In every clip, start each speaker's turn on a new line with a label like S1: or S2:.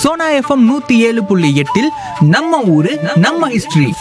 S1: Sona FM நூத்தி ஏழு புள்ளி எட்டில் நம்ம ஊரு நம்ம ஹிஸ்டரி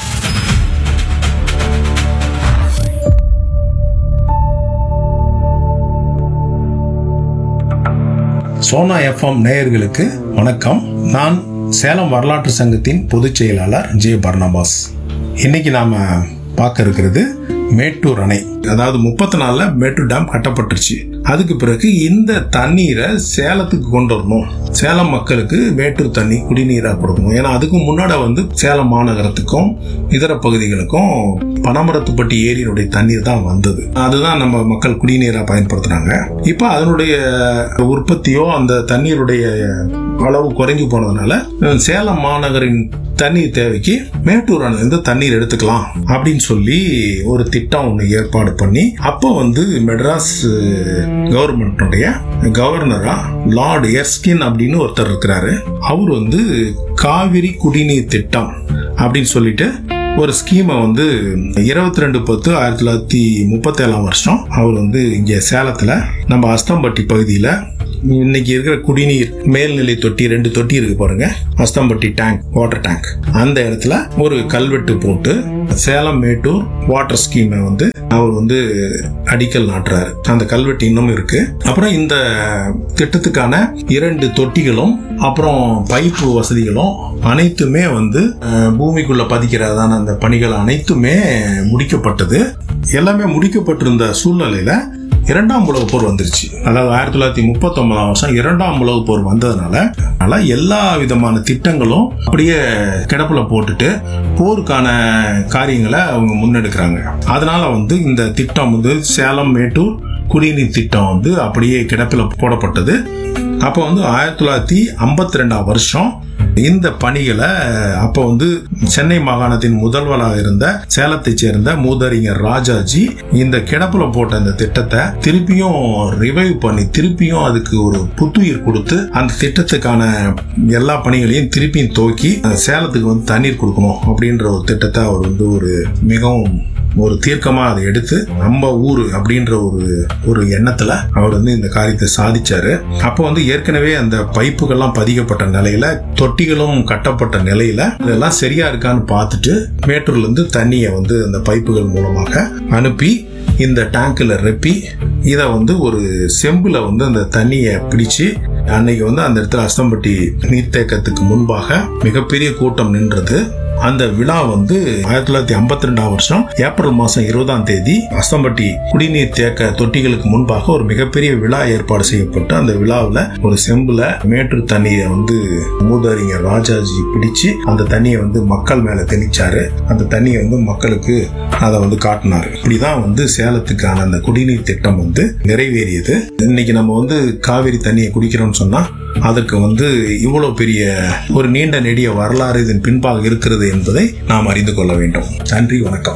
S2: சோனா எஃப்எம் நேயர்களுக்கு வணக்கம் நான் சேலம் வரலாற்று சங்கத்தின் பொதுச் செயலாளர் ஜே பர்னபாஸ் இன்னைக்கு நாம பார்க்க இருக்கிறது மேட்டூர் அணை அதாவது முப்பத்தி நாலுல மேட்டூர் டேம் கட்டப்பட்டுருச்சு அதுக்கு பிறகு இந்த தண்ணீரை சேலத்துக்கு கொண்டு வரணும் சேலம் மக்களுக்கு மேட்டூர் தண்ணி குடிநீரா கொடுக்கணும் ஏன்னா அதுக்கு முன்னாடி வந்து சேலம் மாநகரத்துக்கும் இதர பகுதிகளுக்கும் பனமரத்துப்பட்டி ஏரியினுடைய தண்ணீர் தான் வந்தது அதுதான் நம்ம மக்கள் குடிநீரா பயன்படுத்துறாங்க இப்போ அதனுடைய உற்பத்தியோ அந்த தண்ணீருடைய அளவு குறைஞ்சு போனதுனால சேலம் மாநகரின் தண்ணீர் தேவைக்கு மேட்டூர் அணையிலிருந்து தண்ணீர் எடுத்துக்கலாம் அப்படின்னு சொல்லி ஒரு திட்டம் ஒன்று ஏற்பாடு பண்ணி அப்போ வந்து மெட்ராஸ் கவர்மெண்ட்டுடைய கவர்னரா லார்ட் எர்ஸ்கின் அப்படின்னு ஒருத்தர் இருக்கிறாரு அவர் வந்து காவிரி குடிநீர் திட்டம் அப்படின்னு சொல்லிட்டு ஒரு ஸ்கீமை வந்து இருபத்தி ரெண்டு பத்து ஆயிரத்தி தொள்ளாயிரத்தி முப்பத்தேழாம் வருஷம் அவர் வந்து இங்கே சேலத்தில் நம்ம அஸ்தம்பட்டி பகுதியில் இன்னைக்கு இருக்கிற குடிநீர் மேல்நிலை தொட்டி ரெண்டு தொட்டி இருக்கு பாருங்க அஸ்தம்பட்டி டேங்க் வாட்டர் டேங்க் அந்த இடத்துல ஒரு கல்வெட்டு போட்டு சேலம் மேட்டூர் வாட்டர் ஸ்கீமை வந்து அவர் வந்து அடிக்கல் நாட்டுறாரு அந்த கல்வெட்டு இன்னும் இருக்கு அப்புறம் இந்த திட்டத்துக்கான இரண்டு தொட்டிகளும் அப்புறம் பைப்பு வசதிகளும் அனைத்துமே வந்து அஹ், பூமிக்குள்ள பதிக்கிறதான அந்த பணிகள் அனைத்துமே முடிக்கப்பட்டது எல்லாமே முடிக்கப்பட்டிருந்த சூழ்நிலையில இரண்டாம் உலகப் போர் வந்துருச்சு அதாவது ஆயிரத்தி தொள்ளாயிரத்தி முப்பத்தி வருஷம் இரண்டாம் உலகப் போர் வந்ததுனால அதனால எல்லா விதமான திட்டங்களும் அப்படியே கிடப்புல போட்டுட்டு போருக்கான காரியங்களை அவங்க முன்னெடுக்கிறாங்க அதனால வந்து இந்த திட்டம் வந்து சேலம் மேட்டூர் குடிநீர் திட்டம் வந்து அப்படியே கிடப்பில் போடப்பட்டது அப்போ வந்து ஆயிரத்தி தொள்ளாயிரத்தி ஐம்பத்தி ரெண்டாம் வருஷம் இந்த பணிகளை அப்போ வந்து சென்னை மாகாணத்தின் முதல்வராக இருந்த சேலத்தைச் சேர்ந்த மூதறிஞர் ராஜாஜி இந்த கிடப்புல போட்ட இந்த திட்டத்தை திருப்பியும் ரிவைவ் பண்ணி திருப்பியும் அதுக்கு ஒரு புத்துயிர் கொடுத்து அந்த திட்டத்துக்கான எல்லா பணிகளையும் திருப்பியும் துவக்கி அந்த சேலத்துக்கு வந்து தண்ணீர் கொடுக்கணும் அப்படின்ற ஒரு திட்டத்தை அவர் வந்து ஒரு மிகவும் ஒரு தீர்க்கமா அதை எடுத்து நம்ம ஊரு அப்படின்ற ஒரு ஒரு எண்ணத்துல அவர் வந்து இந்த காரியத்தை சாதிச்சாரு அப்போ வந்து ஏற்கனவே அந்த பைப்புகள்லாம் பதிக்கப்பட்ட நிலையில தொட்டிகளும் கட்டப்பட்ட நிலையில இதெல்லாம் சரியா இருக்கான்னு பார்த்துட்டு மேட்டூர்ல இருந்து தண்ணியை வந்து அந்த பைப்புகள் மூலமாக அனுப்பி இந்த டேங்க்ல ரெப்பி இதை வந்து ஒரு செம்புல வந்து அந்த தண்ணியை பிடிச்சு அன்னைக்கு வந்து அந்த இடத்துல அஸ்தம்பட்டி நீர்த்தேக்கத்துக்கு முன்பாக மிகப்பெரிய கூட்டம் நின்றது அந்த விழா வந்து ஆயிரத்தி தொள்ளாயிரத்தி ஐம்பத்தி ரெண்டாம் வருஷம் ஏப்ரல் மாசம் இருபதாம் தேதி அஸ்தம்பட்டி குடிநீர் தேக்க தொட்டிகளுக்கு முன்பாக ஒரு மிகப்பெரிய விழா ஏற்பாடு செய்யப்பட்டு அந்த விழாவில் ஒரு செம்புல மேட்டூர் தண்ணியை வந்து மூதறிஞர் ராஜாஜி பிடிச்சு அந்த தண்ணியை வந்து மக்கள் மேல தெளிச்சாரு அந்த தண்ணியை வந்து மக்களுக்கு அதை வந்து காட்டினாரு இப்படிதான் வந்து சேலத்துக்கான அந்த குடிநீர் திட்டம் வந்து நிறைவேறியது இன்னைக்கு நம்ம வந்து காவிரி தண்ணியை குடிக்கிறோம்னு சொன்னா அதற்கு வந்து இவ்வளவு பெரிய ஒரு நீண்ட நெடிய வரலாறு இதன் பின்பாக இருக்கிறது என்பதை நாம் அறிந்து கொள்ள வேண்டும் நன்றி வணக்கம்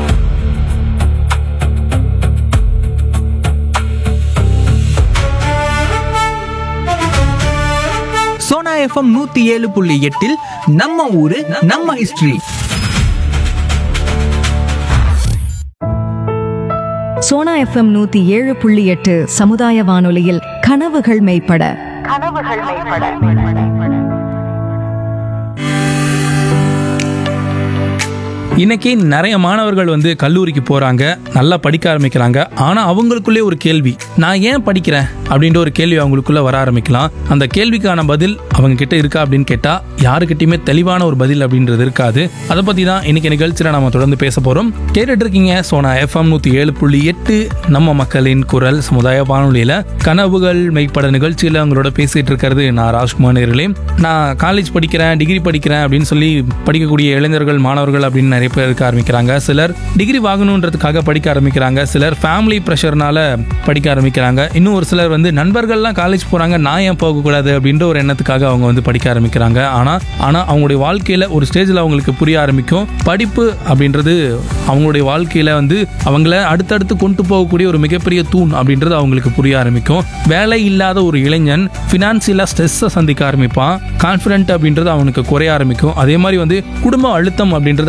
S1: சோனா எஃப்எம் நூத்தி ஏழு புள்ளி எட்டில் நம்ம ஊரு நம்ம ஹிஸ்டரி
S3: சோனா எஃப்எம் நூத்தி ஏழு புள்ளி எட்டு சமுதாய வானொலியில் கனவுகள் மெய்ப்பட
S4: இன்னைக்கு நிறைய மாணவர்கள் வந்து கல்லூரிக்கு போறாங்க நல்லா படிக்க ஆரம்பிக்கிறாங்க ஆனா அவங்களுக்குள்ளே ஒரு கேள்வி நான் ஏன் படிக்கிறேன் அப்படின்ற ஒரு கேள்வி அவங்களுக்குள்ள வர ஆரம்பிக்கலாம் அந்த கேள்விக்கான பதில் அவங்க கிட்ட இருக்கா அப்படின்னு கேட்டா யாருக்கிட்டயுமே தெளிவான ஒரு பதில் அப்படின்றது இருக்காது அதை பத்தி தான் இன்னைக்கு நிகழ்ச்சியில நம்ம தொடர்ந்து பேச போறோம் கேட்டுட்டு இருக்கீங்க சோனா எஃப்எம் நூத்தி ஏழு புள்ளி எட்டு நம்ம மக்களின் குரல் சமுதாய வானொலியில கனவுகள் மெய்ப்பட நிகழ்ச்சியில அவங்களோட பேசிட்டு இருக்கிறது நான் ராஜ்குமார் நேர்களே நான் காலேஜ் படிக்கிறேன் டிகிரி படிக்கிறேன் அப்படின்னு சொல்லி படிக்கக்கூடிய இளைஞர்கள் மாணவர்கள் அப்படின்னு நிறைய பேர் இருக்க ஆரம்பிக்கிறாங்க சிலர் டிகிரி வாங்கணுன்றதுக்காக படிக்க ஆரம்பிக்கிறாங்க சிலர் ஃபேமிலி ப்ரெஷர்னால படிக்க ஆரம்பிக்கிறாங்க இன்னும் ஒரு சிலர் வந்து நண்பர்கள்லாம் காலேஜ் போறாங்க நான் ஏன் போகக்கூடாது அப்படின்ற ஒரு எண்ணத்துக்காக அவங்க வந்து படிக்க ஆரம்பிக்கிறாங்க ஆனா ஆனா அவங்களுடைய வாழ்க்கையில ஒரு ஸ்டேஜ்ல அவங்களுக்கு புரிய ஆரம்பிக்கும் படிப்பு அப்படின்றது அவங்களுடைய வாழ்க்கையில வந்து அவங்கள அடுத்தடுத்து கொண்டு போகக்கூடிய ஒரு மிகப்பெரிய தூண் அப்படின்றது அவங்களுக்கு புரிய ஆரம்பிக்கும் வேலை இல்லாத ஒரு இளைஞன் ஃபினான்சியலாக ஸ்ட்ரெஸ்ஸை சந்திக்க ஆரம்பிப்பான் கான்ஃபிடென்ட் அப்படின்றது அவனுக்கு குறைய ஆரம்பிக்கும் அதே மாதிரி வந்து குடும்ப அழுத்தம் அப்படின்றது அதிகரிக்க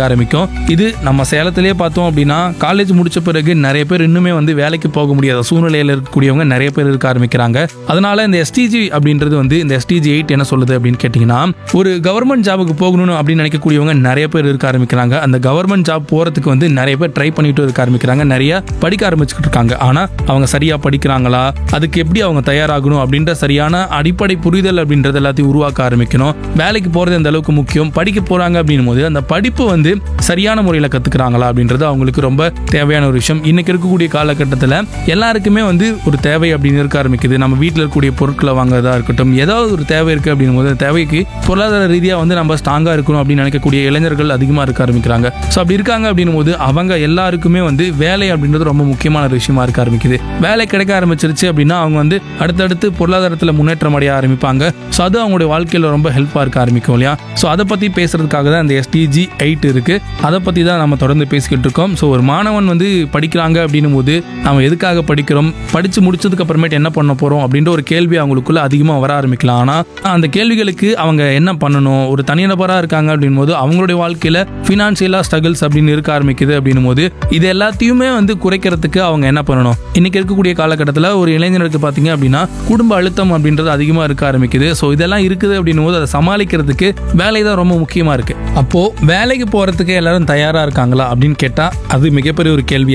S4: ஆரம்பிக்கும் இது நம்ம சேலத்திலேயே பார்த்தோம் அப்படின்னா காலேஜ் முடிச்ச பிறகு நிறைய பேர் இன்னுமே வந்து வேலைக்கு போக முடியாத சூழ்நிலையில் இருக்கக்கூடியவங்க நிறைய பேர் இருக்க ஆரம்பிக்கிறாங்க அதனால இந்த எஸ்டிஜி அப்படின்றது வந்து இந்த எஸ்டிஜி எயிட் என்ன சொல்லுது அப்படின்னு கேட்டிங்கன்னா ஒரு கவர்மெண்ட் ஜாபுக்கு போகணும் அப்படின்னு நினைக்கக்கூடியவங்க நிறைய பேர் இருக்க ஆரம்பிக்கிறாங்க அந்த கவர்மெண்ட் ஜாப் போகிறதுக்கு வந்து நிறைய பேர் ட்ரை பண்ணிட்டு இருக்க ஆரம்பிக்கிறாங்க நிறைய படிக்க ஆரம்பிச்சுக்கிட்டு இருக்காங்க ஆனால் அவங்க சரியாக படிக்கிறாங்களா அதுக்கு எப்படி அவங்க தயாராகணும் அப்படின்ற சரியான அடிப்படை புரிதல் அப்படின்றது எல்லாத்தையும் உருவாக்க ஆரம்பிக்கணும் வேலைக்கு போகிறது அந்த அளவுக்கு முக்கியம் படிக்க போகிறாங்க அப்படின்னும் போது அந்த படிப்பு வந்து சரியான முறையில் கற்றுக்குறாங்களா அப்படின்றது அவங்களுக்கு ரொம்ப தேவையான ஒரு விஷயம் இன்னைக்கு இருக்கக்கூடிய காலகட்டத்தில் எல்லாருக்குமே வந்து ஒரு தேவை அப்படின்னு இருக்க ஆரம்பிக்குது நம்ம வீட்டில் இருக்கக்கூடிய பொருட்களை வாங்குறதா இருக்கட்டும் ஏதாவது ஒரு தேவை இருக்குது அப்படின்னும் போது அந்த தேவைக்கு பொருளாதார ரீதியாக வந்து நம்ம ஸ்ட்ராங்காக இருக்கணும் அப்படின்னு நினைக்கக்கூடிய இளைஞர்கள் அதிகமாக இருக்க ஆரம்பிக்கிறாங்க ஸோ அப்படி இருக்காங்க அப்படின்னும் போது அவங்க எல்லாருக்குமே வந்து வேலை அப்படின்றது ரொம்ப முக்கியமான ஒரு விஷயமா இருக்க ஆரம்பிக்குது வேலை கிடைக்க ஆரம்பிச்சிருச்சு அப்படின்னா அவங்க வந்து அடுத்தடுத்து பொருளாதாரத்தில் முன்னேற்றம் அடைய ஆரம்பிப்பாங்க ஸோ அது அவங்களுடைய வாழ்க்கையில் ரொம்ப ஹெல்ப்பாக இருக்க ஆரம்பிக்கும் இல்லையா ஸோ அதை பற்றி பேசுறதுக்காக தான் இந்த எஸ்டிஜி எயிட் இருக்கு அதை பற்றி தான் நம்ம தொடர்ந்து பேசிக்கிட்டு இருக்கோம் ஸோ ஒரு மாணவன் வந்து படிக்கிறாங்க அப்படின்னும் போது நம்ம எதுக்காக படிக்கிறோம் படித்து முடிச்சதுக்கு அப்புறமேட்டு என்ன பண்ண போகிறோம் அப்படின்ற ஒரு கேள்வி அவங்களுக்குள்ள அதிகமாக வர ஆரம்பிக்கலாம் ஆனால் அந்த கேள்விகளுக்கு அவங்க என்ன பண்ணணும் ஒரு தனிநபராக இருக்காங்க அப்படின் போது அவங்களுடைய வாழ்க்கையில் ஃபினான்ஷியலாக ஸ்ட்ரகிள்ஸ் அப்படின்னு இருக்க ஆரம்பிக்குது அப்படின்னும் போது இது எல்லாத்தையுமே வந்து குறைக்கிறதுக்கு அவங்க என்ன பண்ணணும் இன்னைக்கு இருக்கக்கூடிய காலகட்டத்தில் ஒரு இளைஞருக்கு பார்த்தீங்க அப்படின்னா குடும்ப அழுத்தம் அப்படின்றது அதிகமாக இருக்க ஆரம்பிக்குது ஸோ இதெல்லாம் இருக்குது அப்படின்னும் போது அதை சமாளிக்கிறதுக்கு வேலை தான் ரொம்ப முக்கியமாக இருக்கு அப்போ வேலைக்கு போகிறதுக்கு எல்லாரும் தயாராக இருக்காங்களா அப்படின்னு கேட்டால் அது மிகப்பெரிய ஒரு கேள்வி